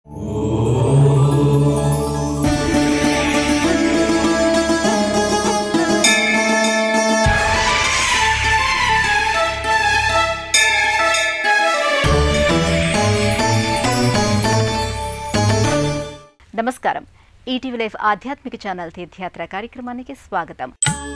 నమస్కారం ETV life ఆధ్యాత్మిక channel తీర్థయాత్ర కార్యక్రమానికి స్వాగతం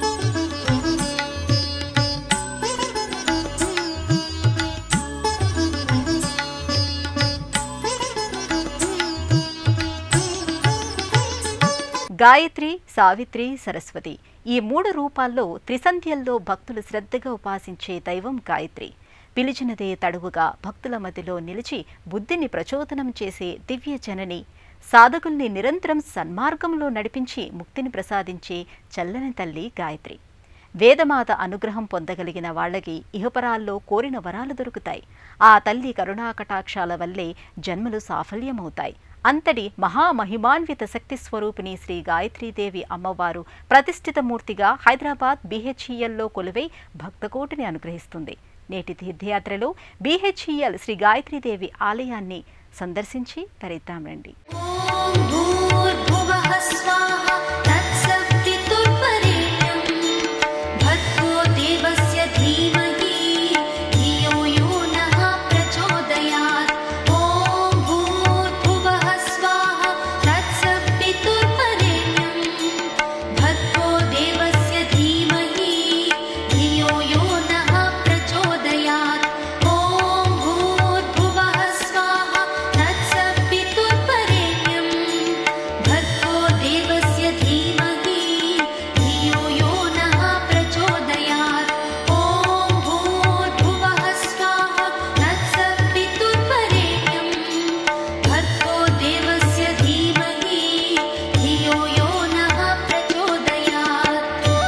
గాయత్రి సావిత్రి సరస్వతి ఈ మూడు రూపాల్లో త్రిసంధ్యల్లో భక్తులు శ్రద్ధగా ఉపాసించే దైవం గాయత్రి పిలిచినదే తడువుగా భక్తుల మధ్యలో నిలిచి బుద్ధిని ప్రచోదనం చేసే దివ్య జనని సాధకుల్ని నిరంతరం సన్మార్గంలో నడిపించి ముక్తిని ప్రసాదించే చల్లని తల్లి గాయత్రి వేదమాత అనుగ్రహం పొందగలిగిన వాళ్ళకి ఇహపరాల్లో కోరిన వరాలు దొరుకుతాయి ఆ తల్లి కరుణాకటాక్షాల వల్లే జన్మలు సాఫల్యమవుతాయి అంతటి మహామహిమాన్విత శక్తి స్వరూపిణి శ్రీ గాయత్రీదేవి అమ్మవారు ప్రతిష్ఠిత మూర్తిగా హైదరాబాద్ బీహెచ్ఈఎల్లో కొలువై భక్తకోటిని అనుగ్రహిస్తుంది నేటి తీర్థయాత్రలో బీహెచ్ఈఎల్ శ్రీ గాయత్రీదేవి ఆలయాన్ని సందర్శించి తరిద్దాం రండి ॐ भूर्भुवः स्वाहा तत्सवितुर्वरेण्यं भर्गो देवस्य धीमहि धियो यो नः प्रचोदयात् ॐ भूर्भुवः स्वाहा तत्सवितुर्वरेण्यं भर्गो देवस्य धीमहि धियो यो नः प्रचोदयात् ॐ भूर्भुवः स्वाहा तत्सवितुर्वरेण्यं भर्गो देवस्य धीमहि धियो यो नः प्रचोदयात् ॐ भूर्भुवः स्वाहा तत्सवितुर्वरेण्यं भर्गो देवस्य धीमहि धियो यो नः प्रचोदयात्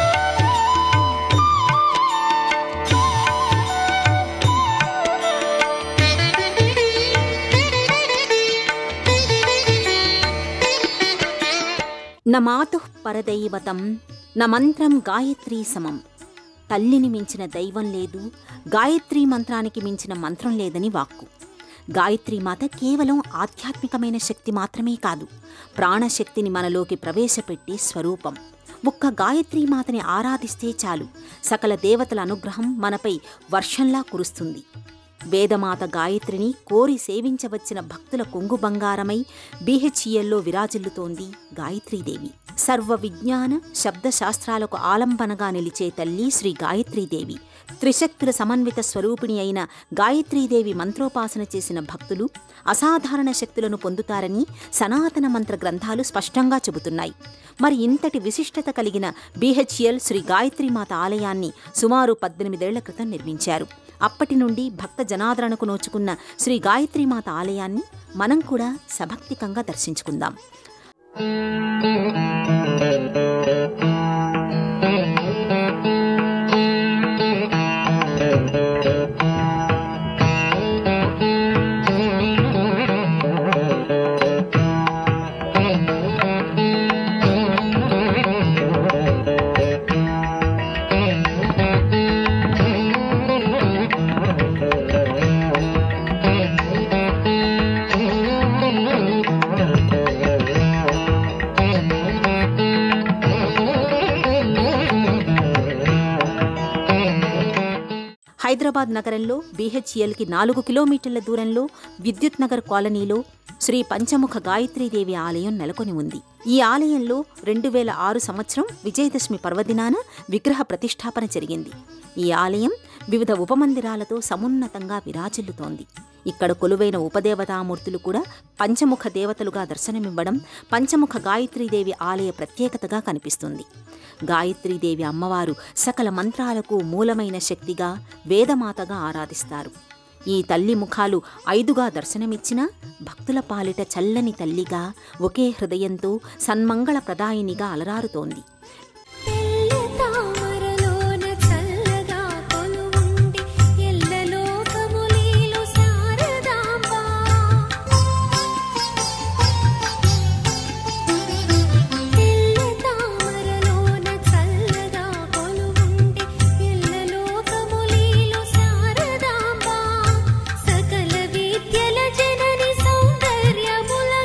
న మాతుః పరదైవతం న మంత్రం గాయత్రీ సమం తల్లిని మించిన దైవం లేదు గాయత్రీ మంత్రానికి మించిన మంత్రం లేదని వాక్కు గాయత్రీ మాత కేవలం ఆధ్యాత్మికమైన శక్తి మాత్రమే కాదు ప్రాణశక్తిని మనలోకి ప్రవేశపెట్టే స్వరూపం ఒక్క గాయత్రీ మాతని ఆరాధిస్తే చాలు సకల దేవతల అనుగ్రహం మనపై వర్షంలా కురుస్తుంది వేదమాత గాయత్రిని కోరి సేవించవచ్చిన భక్తుల కొంగు బంగారమై బీహెచ్ఈఎల్లో విరాజిల్లుతోంది గాయత్రీదేవి సర్వ విజ్ఞాన శబ్దశాస్త్రాలకు ఆలంబనగా నిలిచే తల్లి శ్రీ గాయత్రీదేవి త్రిశక్తుల సమన్విత స్వరూపిణి అయిన గాయత్రీదేవి మంత్రోపాసన చేసిన భక్తులు అసాధారణ శక్తులను పొందుతారని సనాతన మంత్ర గ్రంథాలు స్పష్టంగా చెబుతున్నాయి మరి ఇంతటి విశిష్టత కలిగిన బీహెచ్ఎల్ శ్రీ గాయత్రీమాత ఆలయాన్ని సుమారు పద్దెనిమిదేళ్ల క్రితం నిర్మించారు అప్పటి నుండి భక్త జనాదరణకు నోచుకున్న శ్రీ గాయత్రీమాత ఆలయాన్ని మనం కూడా సభక్తికంగా దర్శించుకుందాం హైదరాబాద్ నగరంలో బీహెచ్ఎల్కి నాలుగు కిలోమీటర్ల దూరంలో విద్యుత్ నగర్ కాలనీలో శ్రీ పంచముఖ గాయత్రీదేవి ఆలయం నెలకొని ఉంది ఈ ఆలయంలో రెండు వేల ఆరు సంవత్సరం విజయదశమి పర్వదినాన విగ్రహ ప్రతిష్టాపన జరిగింది ఈ ఆలయం వివిధ ఉపమందిరాలతో సమున్నతంగా విరాజిల్లుతోంది ఇక్కడ కొలువైన ఉపదేవతామూర్తులు కూడా పంచముఖ దేవతలుగా దర్శనమివ్వడం పంచముఖ గాయత్రీదేవి ఆలయ ప్రత్యేకతగా కనిపిస్తుంది గాయత్రీదేవి అమ్మవారు సకల మంత్రాలకు మూలమైన శక్తిగా వేదమాతగా ఆరాధిస్తారు ఈ తల్లి ముఖాలు ఐదుగా దర్శనమిచ్చినా భక్తుల పాలిట చల్లని తల్లిగా ఒకే హృదయంతో సన్మంగళ ప్రదాయినిగా అలరారుతోంది తెల్ల తామరలోన చల్లగా కొలువుండి ఎల్లలోకములీలు శారదాంబ తెల్ల తామరలోన చల్లగా కొలువుండి ఎల్లలోకములీలు శారదాంబ సకల విద్యల జనని సౌందర్యముల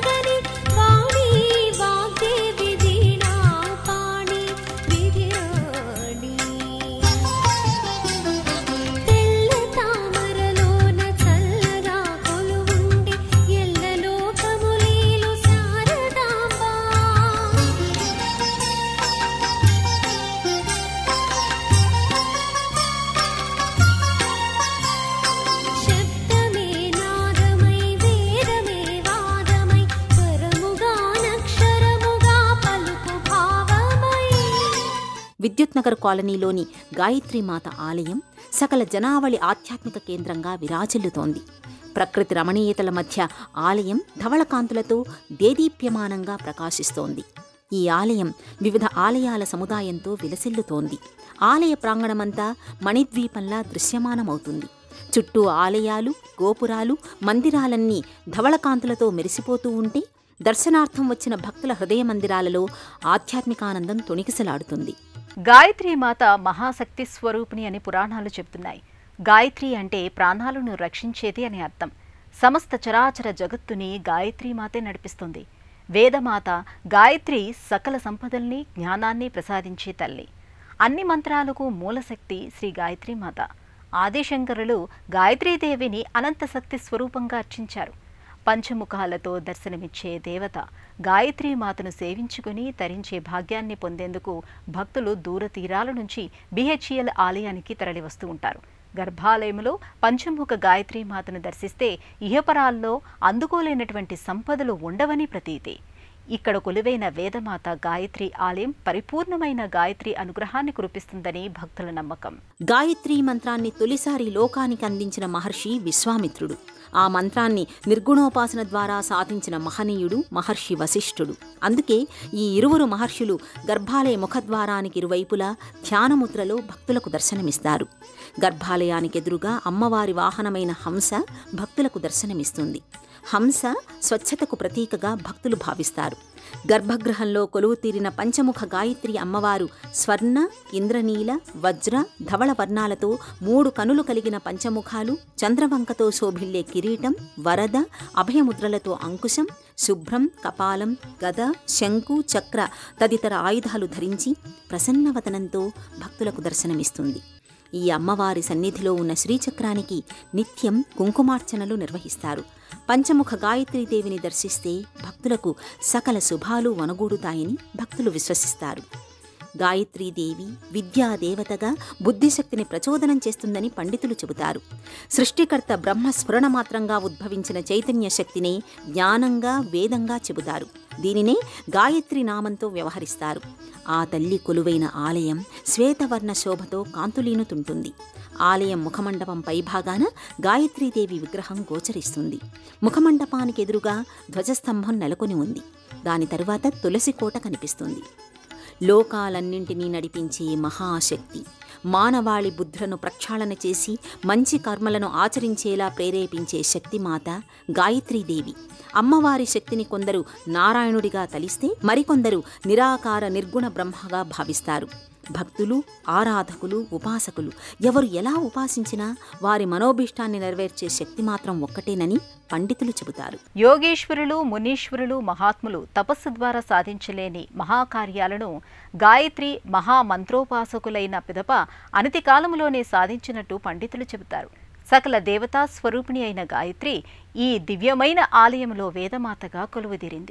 హిమాయత్ నగర్ కాలనీలోని గాయత్రీమాత ఆలయం సకల జనావళి ఆధ్యాత్మిక కేంద్రంగా విరాజిల్లుతోంది ప్రకృతి రమణీయతల మధ్య ఆలయం ధవళకాంతులతో దేదీప్యమానంగా ప్రకాశిస్తోంది ఈ ఆలయం వివిధ ఆలయాల సముదాయంతో విలసిల్లుతోంది ఆలయ ప్రాంగణమంతా మణిద్వీపంలా దృశ్యమానమవుతుంది చుట్టూ ఆలయాలు గోపురాలు మందిరాలన్నీ ధవళకాంతులతో మెరిసిపోతూ ఉంటే దర్శనార్థం వచ్చిన భక్తుల హృదయ మందిరాలలో ఆధ్యాత్మికానందం తొణికిసలాడుతుంది గాయత్రి మాత మహాశక్తి స్వరూపిణి అని పురాణాలు చెబుతున్నాయి గాయత్రి అంటే ప్రాణాలను రక్షించేది అని అర్థం సమస్త చరాచర జగత్తుని గాయత్రి మాతే నడిపిస్తుంది వేదమాత గాయత్రి సకల సంపదల్ని జ్ఞానాన్ని ప్రసాదించే తల్లి అన్ని మంత్రాలకు మూలశక్తి శ్రీ గాయత్రి మాత ఆదిశంకరులు గాయత్రీదేవిని అనంత శక్తి స్వరూపంగా అర్చించారు పంచముఖాలతో దర్శనమిచ్చే దేవత గాయత్రీ మాతను సేవించుకుని తరించే భాగ్యాన్ని పొందేందుకు భక్తులు దూర తీరాల నుంచి బిహెచ్ఎల్ ఆలయానికి తరలివస్తూ ఉంటారు గర్భాలయంలో పంచముఖ గాయత్రీ మాతను దర్శిస్తే ఇహపరాల్లో అందుకోలేనటువంటి సంపదలు ఉండవని ప్రతీతి ఇక్కడ కొలువైన వేదమాత గాయత్రి ఆలయం పరిపూర్ణమైన గాయత్రి అనుగ్రహాన్ని కురిపిస్తుందని భక్తుల నమ్మకం గాయత్రీ మంత్రాన్ని తొలిసారి లోకానికి అందించిన మహర్షి విశ్వామిత్రుడు ఆ మంత్రాన్ని నిర్గుణోపాసన ద్వారా సాధించిన మహనీయుడు మహర్షి వశిష్ఠుడు అందుకే ఈ ఇరువురు మహర్షులు గర్భాలయ ముఖద్వారానికి ఇరువైపులా ధ్యానముద్రలో భక్తులకు దర్శనమిస్తారు గర్భాలయానికి ఎదురుగా అమ్మవారి వాహనమైన హంస భక్తులకు దర్శనమిస్తుంది హంస స్వచ్ఛతకు ప్రతీకగా భక్తులు భావిస్తారు గర్భగృహంలో కొలువు తీరిన పంచముఖ గాయత్రి అమ్మవారు స్వర్ణ ఇంద్రనీల వజ్ర ధవళ వర్ణాలతో మూడు కనులు కలిగిన పంచముఖాలు చంద్రవంకతో శోభిల్లే కిరీటం వరద అభయముద్రలతో అంకుశం శుభ్రం కపాలం గద శంకు చక్ర తదితర ఆయుధాలు ధరించి ప్రసన్నవదనంతో భక్తులకు దర్శనమిస్తుంది ఈ అమ్మవారి సన్నిధిలో ఉన్న శ్రీచక్రానికి నిత్యం కుంకుమార్చనలు నిర్వహిస్తారు పంచముఖ గాయత్రీదేవిని దర్శిస్తే భక్తులకు సకల శుభాలు వనగూడుతాయని భక్తులు విశ్వసిస్తారు గాయత్రీదేవి విద్యాదేవతగా బుద్ధిశక్తిని ప్రచోదనం చేస్తుందని పండితులు చెబుతారు సృష్టికర్త బ్రహ్మ స్ఫురణ మాత్రంగా ఉద్భవించిన చైతన్య శక్తినే జ్ఞానంగా వేదంగా చెబుతారు దీనినే గాయత్రి నామంతో వ్యవహరిస్తారు ఆ తల్లి కొలువైన ఆలయం శ్వేతవర్ణ శోభతో కాంతులీనుతుంటుంది ఆలయం ముఖమండపం పైభాగాన గాయత్రీదేవి విగ్రహం గోచరిస్తుంది ముఖమండపానికి ఎదురుగా ధ్వజస్తంభం నెలకొని ఉంది దాని తరువాత తులసి కోట కనిపిస్తుంది లోకాలన్నింటినీ నడిపించే మహాశక్తి మానవాళి బుద్ధులను ప్రక్షాళన చేసి మంచి కర్మలను ఆచరించేలా ప్రేరేపించే శక్తిమాత గాయత్రీదేవి అమ్మవారి శక్తిని కొందరు నారాయణుడిగా తలిస్తే మరికొందరు నిరాకార నిర్గుణ బ్రహ్మగా భావిస్తారు భక్తులు ఆరాధకులు ఉపాసకులు ఎవరు ఎలా ఉపాసించినా వారి మనోభీష్టాన్ని నెరవేర్చే శక్తి మాత్రం ఒక్కటేనని పండితులు చెబుతారు యోగేశ్వరులు మునీశ్వరులు మహాత్ములు తపస్సు ద్వారా సాధించలేని మహాకార్యాలను గాయత్రి మహామంత్రోపాసకులైన పిదప అనతి కాలములోనే సాధించినట్టు పండితులు చెబుతారు సకల దేవతా స్వరూపిణి అయిన గాయత్రి ఈ దివ్యమైన ఆలయంలో వేదమాతగా కొలువుదీరింది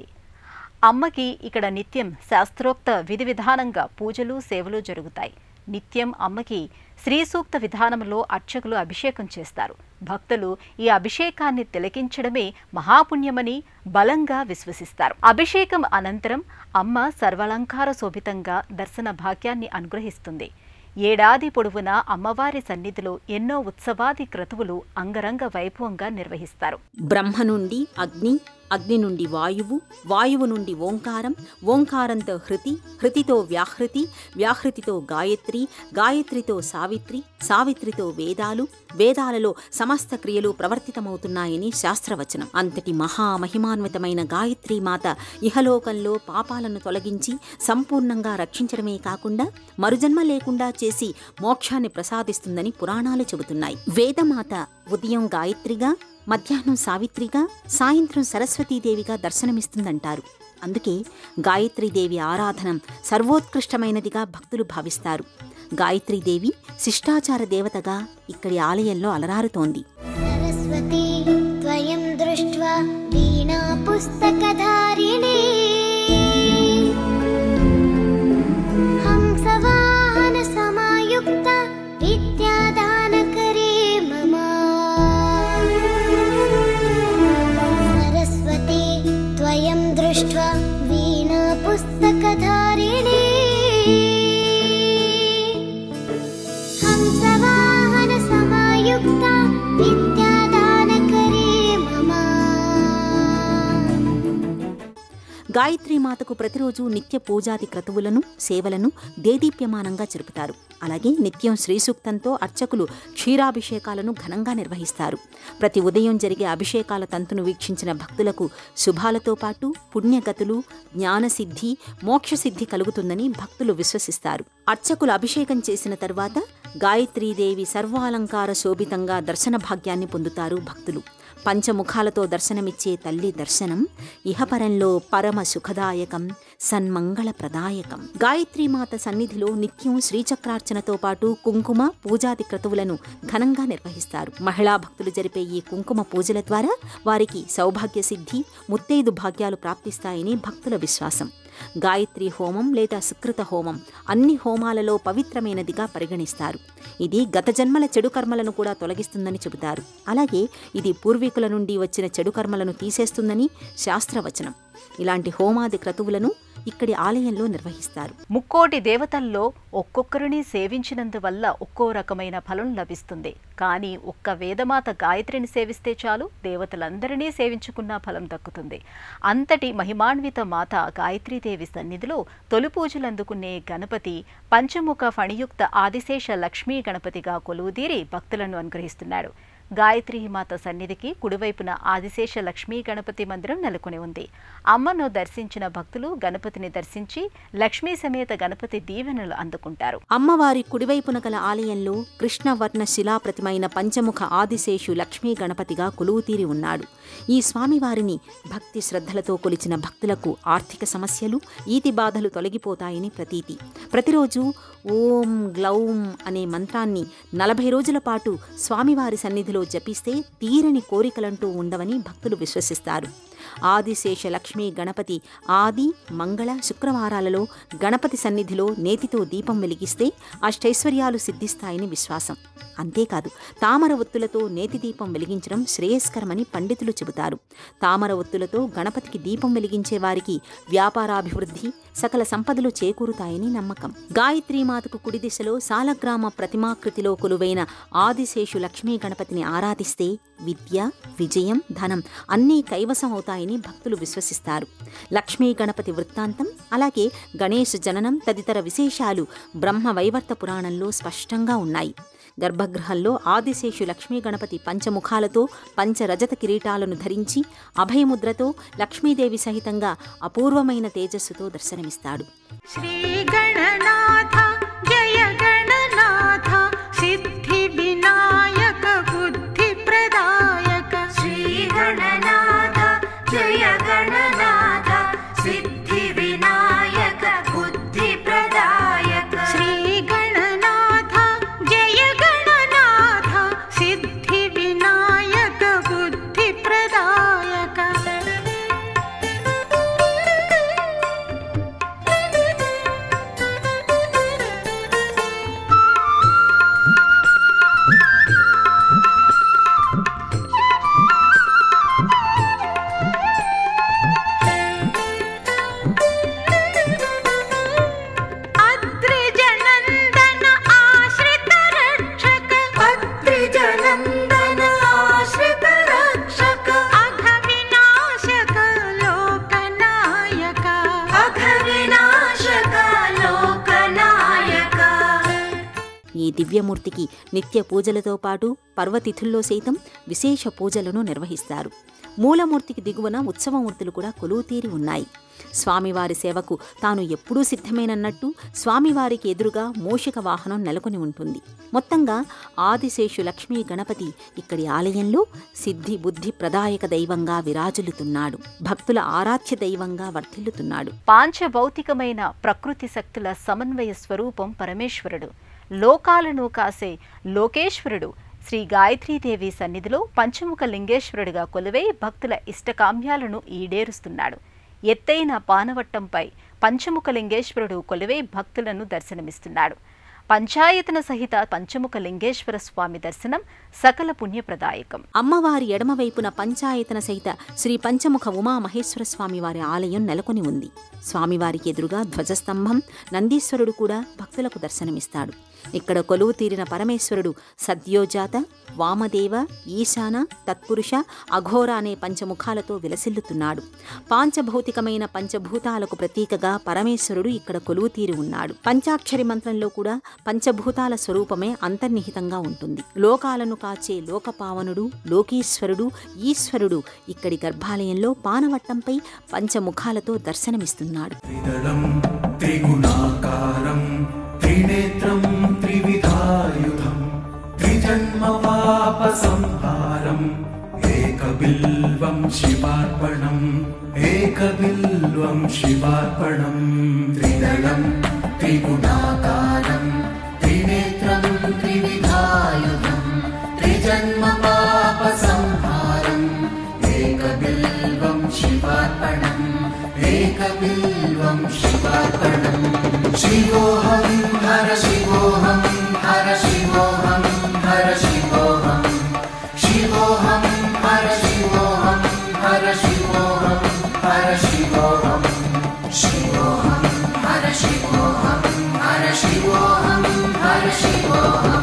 అమ్మకి ఇక్కడ నిత్యం శాస్త్రోక్త విధి విధానంగా పూజలు సేవలు జరుగుతాయి నిత్యం అమ్మకి శ్రీ సూక్త విధానంలో అర్చకులు అభిషేకం చేస్తారు భక్తులు ఈ అభిషేకాన్ని తిలకించడమే మహాపుణ్యమని బలంగా విశ్వసిస్తారు అభిషేకం అనంతరం అమ్మ సర్వలంకార శోభితంగా దర్శన భాగ్యాన్ని అనుగ్రహిస్తుంది ఏడాది పొడవునా అమ్మవారి సన్నిధిలో ఎన్నో ఉత్సవాది క్రతువులు అంగరంగ వైభవంగా నిర్వహిస్తారు బ్రహ్మ నుండి అగ్ని అగ్ని నుండి వాయువు వాయువు నుండి ఓంకారం ఓంకారంతో హృతి హృతితో వ్యాహృతి వ్యాహృతితో గాయత్రి గాయత్రితో సావిత్రి సావిత్రితో వేదాలు వేదాలలో సమస్త క్రియలు ప్రవర్తితమవుతున్నాయని శాస్త్రవచనం అంతటి మహామహిమాన్వితమైన గాయత్రీ మాత ఇహలోకంలో పాపాలను తొలగించి సంపూర్ణంగా రక్షించడమే కాకుండా మరుజన్మ లేకుండా చేసి మోక్షాన్ని ప్రసాదిస్తుందని పురాణాలు చెబుతున్నాయి వేదమాత ఉదయం గాయత్రిగా మధ్యాహ్నం సావిత్రిగా సాయంత్రం సరస్వతీదేవిగా దర్శనమిస్తుందంటారు అందుకే గాయత్రీదేవి ఆరాధనం సర్వోత్కృష్టమైనదిగా భక్తులు భావిస్తారు గాయత్రీదేవి శిష్టాచార దేవతగా ఇక్కడి ఆలయంలో అలరారుతోంది सरस्वती त्वयं दृष्ट्वा वीणा पुस्तकधारिणी हंसवाहनसमायुक्ता विद्यादानकरे मम सरस्वती त्वयं दृष्ट्वा वीणा पुस्तकधारिणी विद्यादानकरी मम గాయత్రీ మాతకు ప్రతిరోజు నిత్య పూజాది క్రతువులను సేవలను దేదీప్యమానంగా జరుపుతారు అలాగే నిత్యం శ్రీసూక్తంతో అర్చకులు క్షీరాభిషేకాలను ఘనంగా నిర్వహిస్తారు ప్రతి ఉదయం జరిగే అభిషేకాల తంతును వీక్షించిన భక్తులకు శుభాలతో పాటు పుణ్యగతులు జ్ఞానసిద్ధి మోక్షసిద్ధి కలుగుతుందని భక్తులు విశ్వసిస్తారు అర్చకులు అభిషేకం చేసిన తర్వాత గాయత్రీదేవి సర్వాలంకార శోభితంగా దర్శన భాగ్యాన్ని పొందుతారు భక్తులు పంచముఖాలతో దర్శనమిచ్చే తల్లి దర్శనం ఇహపరంలో పరమ సుఖదాయకం సన్మంగళప్రదాయకం గాయత్రీమాత సన్నిధిలో నిత్యం శ్రీచక్రార్చనతో పాటు కుంకుమ పూజాది క్రతువులను ఘనంగా నిర్వహిస్తారు మహిళా భక్తులు జరిపే ఈ కుంకుమ పూజల ద్వారా వారికి సౌభాగ్య సిద్ధి ముత్తైదు భాగ్యాలు ప్రాప్తిస్తాయని భక్తుల విశ్వాసం గాయత్రి హోమం లేదా సుకృత హోమం అన్ని హోమాలలో పవిత్రమైనదిగా పరిగణిస్తారు ఇది గత జన్మల చెడు కర్మలను కూడా తొలగిస్తుందని చెబుతారు అలాగే ఇది పూర్వీకుల నుండి వచ్చిన చెడు కర్మలను తీసేస్తుందని శాస్త్రవచనం ఇలాంటి హోమాది క్రతువులను ఇక్కడి ఆలయంలో నిర్వహిస్తారు ముక్కోటి దేవతల్లో ఒక్కొక్కరిని సేవించినందువల్ల ఒక్కో రకమైన ఫలం లభిస్తుంది కానీ ఒక్క వేదమాత గాయత్రిని సేవిస్తే చాలు దేవతలందరినీ సేవించుకున్న ఫలం దక్కుతుంది అంతటి మహిమాన్విత మాత గాయత్రీదేవి సన్నిధిలో తొలి పూజలు అందుకునే గణపతి పంచముఖ ఫణియుక్త ఆదిశేష లక్ష్మీ గణపతిగా కొలువుదీరి భక్తులను అనుగ్రహిస్తున్నాడు గాయత్రి మాత సన్నిధికి కుడివైపున ఆదిశేష లక్ష్మీ గణపతి మందిరం నెలకొని ఉంది అమ్మను దర్శించిన భక్తులు గణపతిని దర్శించి లక్ష్మీ సమేత గణపతి దీవెనలు అందుకుంటారు అమ్మవారి కుడివైపున గల ఆలయంలో కృష్ణవర్ణ శిలాప్రతిమైన పంచముఖ ఆదిశేషు లక్ష్మీ గణపతిగా కొలువుతీరి ఉన్నాడు ఈ స్వామివారిని భక్తి శ్రద్ధలతో కొలిచిన భక్తులకు ఆర్థిక సమస్యలు ఈతి బాధలు తొలగిపోతాయని ప్రతీతి ప్రతిరోజు ఓం గ్లౌం అనే మంత్రాన్ని నలభై రోజుల పాటు స్వామివారి సన్నిధిలో జపిస్తే తీరని కోరికలంటూ ఉండవని భక్తులు విశ్వసిస్తారు ఆదిశేష లక్ష్మీ గణపతి ఆది మంగళ శుక్రవారాలలో గణపతి సన్నిధిలో నేతితో దీపం వెలిగిస్తే అష్టైశ్వర్యాలు సిద్ధిస్తాయని విశ్వాసం అంతేకాదు తామర ఒత్తులతో నేతి దీపం వెలిగించడం శ్రేయస్కరమని పండితులు చెబుతారు తామర ఒత్తులతో గణపతికి దీపం వెలిగించే వారికి వ్యాపారాభివృద్ధి సకల సంపదలు చేకూరుతాయని నమ్మకం గాయత్రీమాతకు కుడి దిశలో సాలగ్రామ ప్రతిమాకృతిలో కొలువైన ఆదిశేషు లక్ష్మీ గణపతిని ఆరాధిస్తే విద్య విజయం ధనం అన్నీ కైవసం అవుతాయని భక్తులు విశ్వసిస్తారు లక్ష్మీ గణపతి వృత్తాంతం అలాగే గణేష్ జననం తదితర విశేషాలు బ్రహ్మ వైవర్త పురాణంలో స్పష్టంగా ఉన్నాయి గర్భగృహంలో ఆదిశేషు లక్ష్మీ గణపతి పంచముఖాలతో పంచరజత కిరీటాలను ధరించి అభయముద్రతో లక్ష్మీదేవి సహితంగా అపూర్వమైన తేజస్సుతో దర్శనమిస్తాడు श्रीगणनाथ जय गणनाथ सिद्धिविनायक बुद्धिप्रदायक श्रीगणनाथ जय गणनाथ सिद्धिविनायक बुद्धिप्रदायक श्रीगणनाथ जय गणनाथ सिद्धिविनायक बुद्धिप्रदायक अद्रिजनन्दन आश्रित रक्षक अत्रिजनन्दन आश्रित रक्षक अघविनाशक लोकनायक अघविनाशक लोकनायक ఈ దివ్యమూర్తికి నిత్య పూజలతో పాటు పర్వతిథుల్లో సైతం విశేష పూజలను నిర్వహిస్తారు మూలమూర్తికి దిగువన ఉత్సవమూర్తులు కూడా కొలువుతీరి ఉన్నాయి స్వామివారి సేవకు తాను ఎప్పుడూ సిద్ధమేనన్నట్టు స్వామివారికి ఎదురుగా మూషిక వాహనం నెలకొని ఉంటుంది మొత్తంగా ఆదిశేషు లక్ష్మీ గణపతి ఇక్కడి ఆలయంలో సిద్ధి బుద్ధి ప్రదాయక దైవంగా విరాజులుతున్నాడు భక్తుల ఆరాధ్య దైవంగా వర్ధిల్లుతున్నాడు పాంచభౌతికమైన ప్రకృతి శక్తుల సమన్వయ స్వరూపం పరమేశ్వరుడు లోకాలను కాసే లోకేశ్వరుడు శ్రీ గాయత్రీదేవి సన్నిధిలో పంచముఖ లింగేశ్వరుడిగా కొలువై భక్తుల ఇష్టకామ్యాలను ఈడేరుస్తున్నాడు ఎత్తైన పానవట్టంపై పంచముఖ లింగేశ్వరుడు కొలువై భక్తులను దర్శనమిస్తున్నాడు పంచాయతన సహిత పంచముఖ లింగేశ్వర స్వామి దర్శనం సకల పుణ్యప్రదాయకం అమ్మవారి ఎడమవైపున పంచాయతన సహిత శ్రీ పంచముఖ ఉమా మహేశ్వర స్వామి వారి ఆలయం నెలకొని ఉంది స్వామివారికి ఎదురుగా ధ్వజస్తంభం నందీశ్వరుడు కూడా భక్తులకు దర్శనమిస్తాడు ఇక్కడ కొలువు తీరిన పరమేశ్వరుడు సద్యోజాత వామదేవ ఈశాన తత్పురుష అఘోర అనే పంచముఖాలతో విలసిల్లుతున్నాడు పాంచభౌతికమైన పంచభూతాలకు ప్రతీకగా పరమేశ్వరుడు ఇక్కడ కొలువు తీరి ఉన్నాడు పంచాక్షరి మంత్రంలో కూడా పంచభూతాల స్వరూపమే అంతర్నిహితంగా ఉంటుంది లోకాలను కాచే లోకపావనుడు లోకీశ్వరుడు ఈశ్వరుడు ఇక్కడి గర్భాలయంలో పానవట్టంపై పంచముఖాలతో దర్శనమిస్తున్నాడు त्रिदलं त्रिगुणाकारं त्रिनेत्रं त्रिविधायुधं त्रिजन्मपापसंहारम् एकबिल्वं शिवार्पणम् एकबिल्वं शिवार्पणम् त्रिदलं त्रिगुणाकारं त्रिनेत्रं त्रिविधायुधं त्रिजन्मपापसंहारम् एकबिल्वं शिवार्पणम् एकबिल्वं शिवार्पणम् शिवोऽहं हर शिवोऽहं हर शिवोऽहं हर शिवोऽहं शिवोऽहं हर शिवोऽहं हर शिवोऽहं हर शिवोऽहं शिवोऽहं हर शिवोऽहं हर शिवोऽहं हर शिवोऽहम्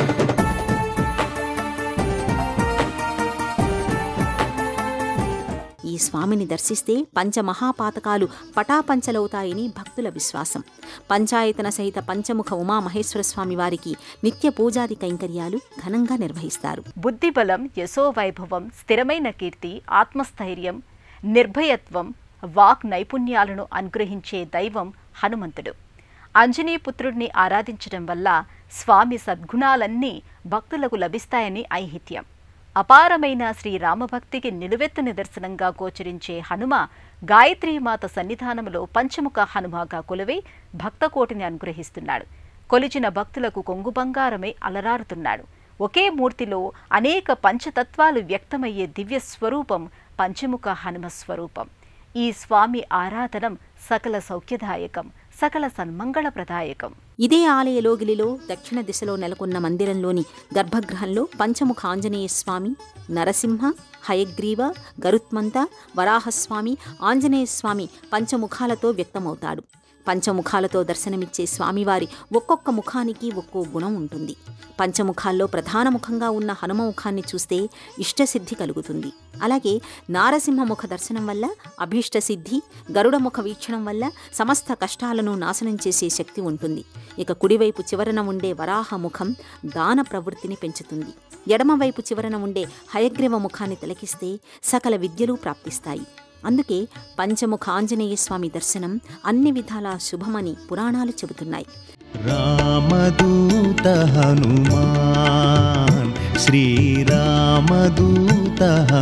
ఈ స్వామిని దర్శిస్తే పంచమహాపాతకాలు పటాపంచలవుతాయని భక్తుల విశ్వాసం పంచాయతన సహిత పంచముఖ ఉమామహేశ్వర స్వామి వారికి నిత్య పూజాది కైంకర్యాలు ఘనంగా నిర్వహిస్తారు బుద్ధిబలం యశోవైభవం స్థిరమైన కీర్తి ఆత్మస్థైర్యం నిర్భయత్వం వాక్ నైపుణ్యాలను అనుగ్రహించే దైవం హనుమంతుడు అంజనీపుత్రుడిని ఆరాధించడం వల్ల స్వామి సద్గుణాలన్నీ భక్తులకు లభిస్తాయని ఐహిత్యం అపారమైన శ్రీరామభక్తికి నిలువెత్తు నిదర్శనంగా గోచరించే హనుమ గాయత్రీమాత సన్నిధానంలో పంచముఖ హనుమగా కొలువై భక్తకోటిని అనుగ్రహిస్తున్నాడు కొలిచిన భక్తులకు కొంగు బంగారమై అలరారుతున్నాడు ఒకే మూర్తిలో అనేక పంచతత్వాలు వ్యక్తమయ్యే దివ్య స్వరూపం పంచముఖ హనుమ స్వరూపం ఈ స్వామి ఆరాధనం సకల సౌఖ్యదాయకం సకల సన్మంగళప్రదాయకం ఇదే ఆలయ లోగిలిలో దక్షిణ దిశలో నెలకొన్న మందిరంలోని గర్భగృహంలో పంచముఖ ఆంజనేయ స్వామి నరసింహ హయగ్రీవ గరుత్మంత వరాహస్వామి ఆంజనేయ స్వామి పంచముఖాలతో వ్యక్తమవుతాడు పంచముఖాలతో దర్శనమిచ్చే స్వామివారి ఒక్కొక్క ముఖానికి ఒక్కో గుణం ఉంటుంది పంచముఖాల్లో ప్రధాన ముఖంగా ఉన్న హనుమ ముఖాన్ని చూస్తే ఇష్టసిద్ధి కలుగుతుంది అలాగే నారసింహ ముఖ దర్శనం వల్ల అభీష్ట సిద్ధి గరుడ ముఖ వీక్షణం వల్ల సమస్త కష్టాలను నాశనం చేసే శక్తి ఉంటుంది ఇక కుడివైపు చివరన ఉండే వరాహ ముఖం దాన ప్రవృత్తిని పెంచుతుంది ఎడమవైపు చివరన ఉండే హయగ్రీవ ముఖాన్ని తిలకిస్తే సకల విద్యలు ప్రాప్తిస్తాయి అందుకే పంచముఖ ఆంజనేయ స్వామి దర్శనం అన్ని విధాలా శుభమని పురాణాలు చెబుతున్నాయి రామదూత హనుమాన్ శ్రీరామదూత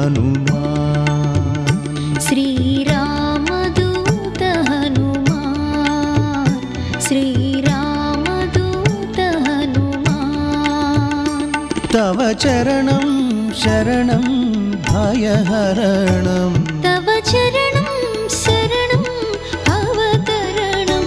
హనుమాన్ श्रीरामदूत हनुमान् श्रीरामदूत हनुमान् తవ చరణం శరణం భయహరణం तव चरणं शरणं अवतरणं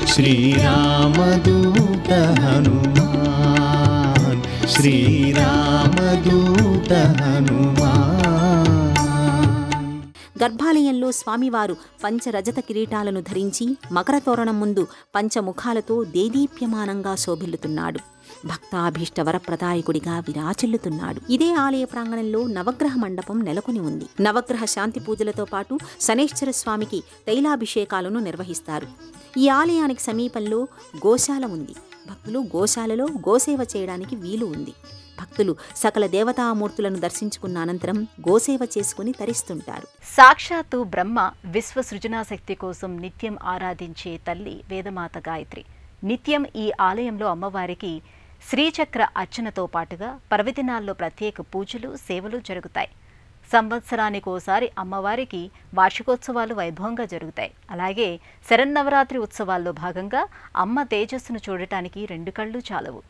శ్రీరామదూత హనుమాన్ శ్రీరామదూత హనుమాన్ గర్భాలయంలో స్వామివారు పంచరజత కిరీటాలను ధరించి మకర తోరణం ముందు పంచముఖాలతో దేదీప్యమానంగా శోభిల్లుతున్నాడు భక్తాభీష్ట వరప్రదాయకుడిగా విరాచిల్లుతున్నాడు ఇదే ఆలయ ప్రాంగణంలో నవగ్రహ మండపం నెలకొని ఉంది నవగ్రహ శాంతి పూజలతో పాటు శనేశ్వర స్వామికి తైలాభిషేకాలను నిర్వహిస్తారు ఈ ఆలయానికి సమీపంలో గోశాల ఉంది భక్తులు గోశాలలో గోసేవ చేయడానికి వీలు ఉంది భక్తులు సకల దేవతామూర్తులను దర్శించుకున్న అనంతరం గోసేవ చేసుకుని తరిస్తుంటారు సాక్షాత్తు బ్రహ్మ విశ్వ సృజనాశక్తి కోసం నిత్యం ఆరాధించే తల్లి వేదమాత గాయత్రి నిత్యం ఈ ఆలయంలో అమ్మవారికి శ్రీచక్ర అర్చనతో పాటుగా పర్వదినాల్లో ప్రత్యేక పూజలు సేవలు జరుగుతాయి సంవత్సరానికోసారి అమ్మవారికి వార్షికోత్సవాలు వైభవంగా జరుగుతాయి అలాగే శరన్నవరాత్రి ఉత్సవాల్లో భాగంగా అమ్మ తేజస్సును చూడటానికి రెండు కళ్ళు చాలవు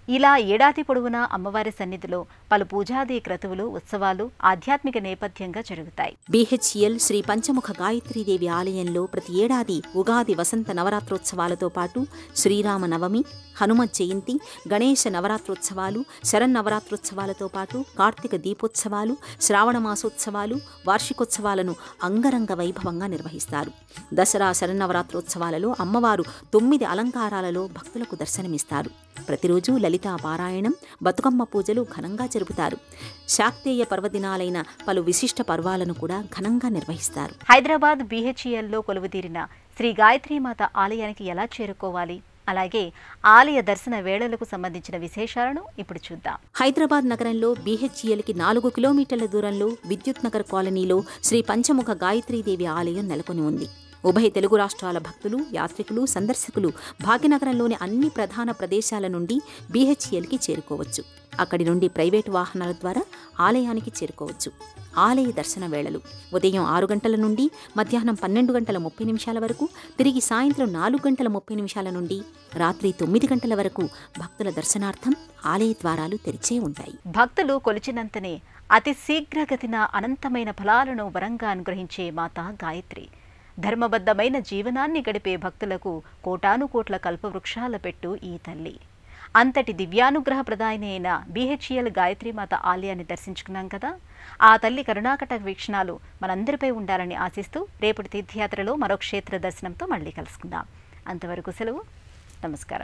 ఇలా ఏడాది పొడవునా అమ్మవారి సన్నిధిలో పలు పూజాది క్రతువులు ఉత్సవాలు ఆధ్యాత్మిక నేపథ్యంగా జరుగుతాయి బీహెచ్ఎల్ శ్రీ పంచముఖ గాయత్రీదేవి ఆలయంలో ప్రతి ఏడాది ఉగాది వసంత నవరాత్రోత్సవాలతో పాటు శ్రీరామ నవమి హనుమ జయంతి గణేశ నవరాత్రోత్సవాలు శరన్నవరాత్రోత్సవాలతో పాటు కార్తీక దీపోత్సవాలు శ్రావణ మాసోత్సవాలు వార్షికోత్సవాలను అంగరంగ వైభవంగా నిర్వహిస్తారు దసరా శరన్నవరాత్రోత్సవాలలో అమ్మవారు తొమ్మిది అలంకారాలలో భక్తులకు దర్శనమిస్తారు ప్రతిరోజు లలితా పారాయణం బతుకమ్మ పూజలు ఘనంగా జరుపుతారు శాక్తేయ పర్వదినాలైన పలు విశిష్ట పర్వాలను కూడా ఘనంగా నిర్వహిస్తారు హైదరాబాద్ బీహెచ్ఈఎల్లో కొలువుదీరిన శ్రీ గాయత్రీమాత ఆలయానికి ఎలా చేరుకోవాలి అలాగే ఆలయ దర్శన వేళలకు సంబంధించిన విశేషాలను ఇప్పుడు చూద్దాం హైదరాబాద్ నగరంలో బీహెచ్ఈఎల్కి నాలుగు కిలోమీటర్ల దూరంలో విద్యుత్ నగర్ కాలనీలో శ్రీ పంచముఖ గాయత్రీదేవి ఆలయం నెలకొని ఉంది ఉభయ తెలుగు రాష్ట్రాల భక్తులు యాత్రికులు సందర్శకులు భాగ్యనగరంలోని అన్ని ప్రధాన ప్రదేశాల నుండి బీహెచ్ఈఎల్కి చేరుకోవచ్చు అక్కడి నుండి ప్రైవేటు వాహనాల ద్వారా ఆలయానికి చేరుకోవచ్చు ఆలయ దర్శన వేళలు ఉదయం ఆరు గంటల నుండి మధ్యాహ్నం పన్నెండు గంటల ముప్పై నిమిషాల వరకు తిరిగి సాయంత్రం నాలుగు గంటల ముప్పై నిమిషాల నుండి రాత్రి తొమ్మిది గంటల వరకు భక్తుల దర్శనార్థం ఆలయ ద్వారాలు తెరిచే ఉంటాయి భక్తులు కొలిచినంతనే అతి శీఘ్రగతిన అనంతమైన ఫలాలను వరంగా అనుగ్రహించే మాత గాయత్రి ధర్మబద్ధమైన జీవనాన్ని గడిపే భక్తులకు కోటాను కోట్ల కల్పవృక్షాల పెట్టు ఈ తల్లి అంతటి దివ్యానుగ్రహ ప్రదాయిని అయిన బీహెచ్ఈఎల్ గాయత్రీమాత ఆలయాన్ని దర్శించుకున్నాం కదా ఆ తల్లి కరుణాకట వీక్షణాలు మనందరిపై ఉండాలని ఆశిస్తూ రేపటి తీర్థయాత్రలో మరో క్షేత్ర దర్శనంతో మళ్ళీ కలుసుకుందాం అంతవరకు సెలవు నమస్కారం